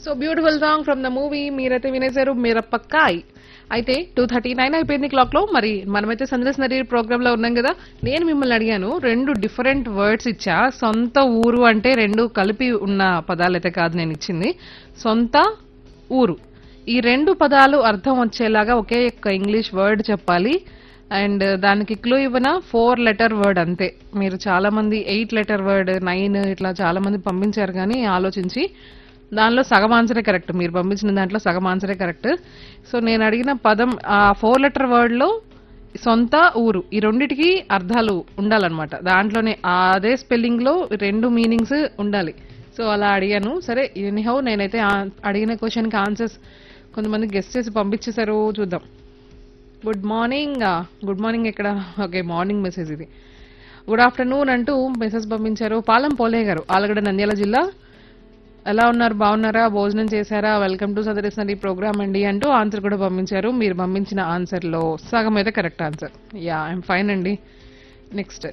so beautiful song from the movie మీరైతే వినేశారు మిరపక్కాయ్ అయితే టూ థర్టీ నైన్ అయిపోయింది క్లాక్ లో మరి మనమైతే సందేశ్ నరీ ప్రోగ్రామ్ లో ఉన్నాం కదా నేను మిమ్మల్ని అడిగాను రెండు డిఫరెంట్ వర్డ్స్ ఇచ్చా సొంత ఊరు అంటే రెండు కలిపి ఉన్న పదాలు అయితే కాదు నేను ఇచ్చింది సొంత ఊరు ఈ రెండు పదాలు అర్థం వచ్చేలాగా ఒకే ఒక్క ఇంగ్లీష్ వర్డ్ చెప్పాలి అండ్ దానికి క్లూ ఇవ్వన ఫోర్ లెటర్ వర్డ్ అంతే మీరు చాలా మంది ఎయిట్ లెటర్ వర్డ్ నైన్ ఇట్లా చాలా మంది పంపించారు కానీ ఆలోచించి దానిలో సగం ఆన్సరే కరెక్ట్ మీరు పంపించిన దాంట్లో సగం ఆన్సరే కరెక్ట్ సో నేను అడిగిన పదం ఆ ఫోర్ లెటర్ వర్డ్ లో సొంత ఊరు ఈ రెండిటికి అర్థాలు ఉండాలన్నమాట దాంట్లోనే అదే స్పెల్లింగ్ లో రెండు మీనింగ్స్ ఉండాలి సో అలా అడిగాను సరే ఎనీహౌ నేనైతే ఆ- అడిగిన క్వశ్చన్ కి ఆన్సర్స్ కొంతమంది గెస్ట్ చేసి పంపించేశారు చూద్దాం గుడ్ మార్నింగ్ గుడ్ మార్నింగ్ ఎక్కడ ఓకే మార్నింగ్ మెసేజ్ ఇది గుడ్ ఆఫ్టర్నూన్ అంటూ మెసేజ్ పంపించారు పాలెం పోలే గారు ఆలగడ్డ నంద్యాల జిల్లా ఎలా ఉన్నారు బాగున్నారా భోజనం చేశారా వెల్కమ్ టు సదరిస్తున్న ప్రోగ్రామ్ అండి అంటూ ఆన్సర్ కూడా పంపించారు మీరు పంపించిన ఆన్సర్ లో సగం అయితే correct answer yeah I'm fine అండి నెక్స్ట్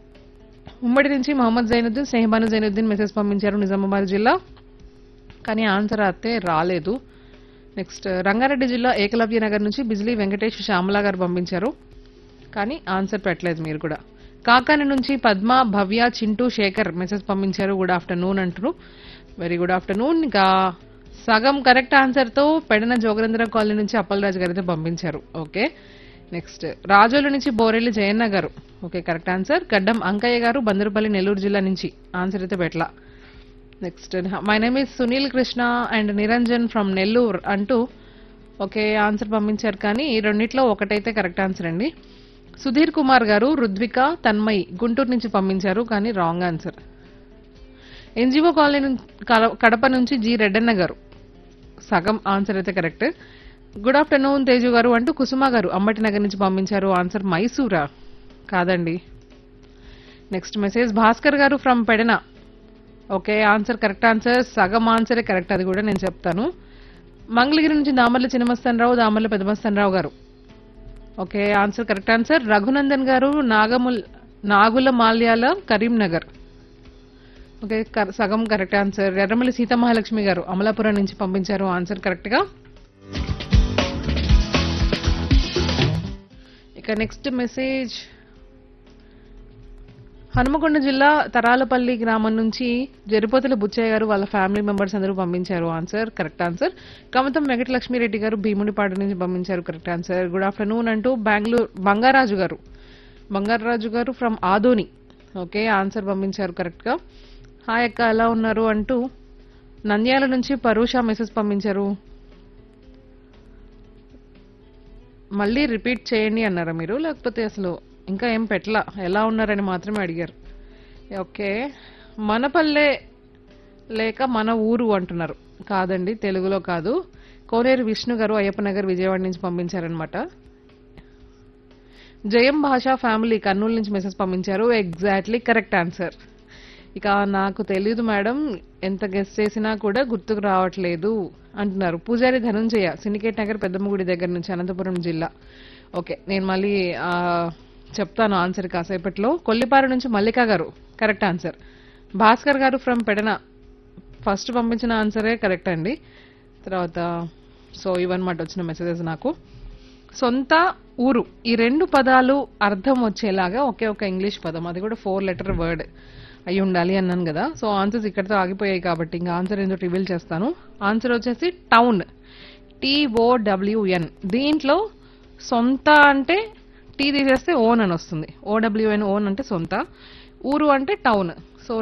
ఉమ్మడి నుంచి మహమ్మద్ జైనుద్దీన్ స్నేహబాను జైనుద్దీన్ మెసేజ్ పంపించారు నిజామాబాద్ జిల్లా కానీ ఆన్సర్ అయితే రాలేదు నెక్స్ట్ రంగారెడ్డి జిల్లా ఏకలవ్య నగర్ నుంచి బిజ్లీ వెంకటేష్ శ్యామల గారు పంపించారు కానీ ఆన్సర్ పెట్టలేదు మీరు కూడా కాకాని నుంచి పద్మ భవ్య చింటూ శేఖర్ మెసేజ్ పంపించారు గుడ్ ఆఫ్టర్నూన్ అంటారు వెరీ గుడ్ ఆఫ్టర్నూన్ ఇంకా సగం కరెక్ట్ ఆన్సర్ తో పెడన జోగరేంద్ర కాలనీ నుంచి అప్పలరాజు గారు అయితే పంపించారు ఓకే నెక్స్ట్ రాజోలు నుంచి బోరెల్లి జయన్న గారు ఓకే కరెక్ట్ ఆన్సర్ గడ్డం అంకయ్య గారు బందరుపల్లి నెల్లూరు జిల్లా నుంచి ఆన్సర్ అయితే పెట్టలా next my name is Sunil Krishna and Niranjan from Nellore అంటూ ఓకే ఆన్సర్ పంపించారు కానీ ఈ రెండిట్లో ఒకటైతే కరెక్ట్ ఆన్సర్ అండి సుధీర్ కుమార్ గారు రుద్విక తన్మయ్ గుంటూరు నుంచి పంపించారు కానీ రాంగ్ ఆన్సర్ ఎన్జిఓ కాలనీ నుంచి కడ- కడప నుంచి జి రెడ్డన్న గారు సగం ఆన్సర్ అయితే కరెక్ట్ గుడ్ ఆఫ్టర్నూన్ తేజు గారు అంటూ కుసుమ గారు అంబటి నగర్ నుంచి పంపించారు ఆన్సర్ మైసూరా కాదండి next message Bhaskar garu from Pedana okay answer correct answer సగం ఆన్సరే కరెక్ట్ అది కూడా నేను చెప్తాను మంగళగిరి నుంచి Damarla Chinna Mastan Rao Damarla Peddamastanarao garu okay answer correct answer Raghunandan garu నాగముల్ నాగుల మాల్యాల కరీంనగర్ ఓకే కర- సగం కరెక్ట్ ఆన్సర్ ఎర్రమల్లి సీతమహాలక్ష్మి గారు అమలాపురం నుంచి పంపించారు ఆన్సర్ కరెక్ట్ గా ఇక నెక్స్ట్ మెసేజ్ హనుమకొండ జిల్లా తరాలపల్లి గ్రామం నుంచి జరిపోతుల బుచ్చయ్య గారు వాళ్ళ ఫ్యామిలీ మెంబర్స్ అందరూ పంపించారు answer correct answer Kamatham Venkatalakshmireddy garu Bheemunipadu నుంచి పంపించారు కరెక్ట్ ఆన్సర్ గుడ్ ఆఫ్టర్నూన్ అంటూ Bengaluru Bangarraju garu Bangaraju garu from Adoni okay answer పంపించారు కరెక్ట్ గా హాయ్ అక్క ఎలా ఉన్నారు అంటూ నంద్యాల నుంచి పరూష మెసేజ్ పంపించారు మళ్ళీ రిపీట్ చేయండి అన్నారా మీరు లేకపోతే అసలు ఇంకా ఏం పెట్టలా ఎలా ఉన్నారని మాత్రమే అడిగారు ఓకే మన పల్లె లేక మన ఊరు అంటున్నారు కాదండి తెలుగులో కాదు కోనేరు విష్ణు గారు అయ్యప్ప నగర్ విజయవాడ నుంచి పంపించారనమాట జయం భాషా ఫ్యామిలీ కర్నూలు నుంచి మెసేజ్ పంపించారు ఎగ్జాక్ట్లీ కరెక్ట్ ఆన్సర్ ఇక నాకు తెలియదు మేడం ఎంత గెస్ట్ చేసినా కూడా గుర్తుకు రావట్లేదు అంటున్నారు పూజారి ధనుంజయ సిండికేట్ నగర్ పెద్దమ్మగుడి దగ్గర నుంచి అనంతపురం జిల్లా ఓకే నేను మళ్ళీ ఆ, చెప్తాను ఆన్సర్ కాసేపట్లో కొల్లిపారు నుంచి మల్లిక గారు correct answer Bhaskar garu from Pedana first పంపించిన ఆన్సరే కరెక్ట్ అండి తర్వాత సో ఇవన్నమాట వచ్చిన మెసేజెస్ నాకు సొంత ఊరు ఈ రెండు పదాలు అర్థం వచ్చేలాగా ఒకే ఒక ఇంగ్లీష్ పదం అది కూడా ఫోర్ లెటర్ వర్డ్ అయి ఉండాలి అన్నాను కదా సో ఆన్సర్స్ ఇక్కడితో ఆగిపోయాయి కాబట్టి ఇంకా ఆన్సర్ ఏంటో రివీల్ చేస్తాను ఆన్సర్ వచ్చేసి టౌన్ టీఓడబ్ల్యూఎన్ దీంట్లో సొంత అంటే టీ తీసేస్తే ఓన్ అని వస్తుంది ఓడబ్ల్యూఎన్ ఓన్ అంటే సొంత ఊరు అంటే టౌన్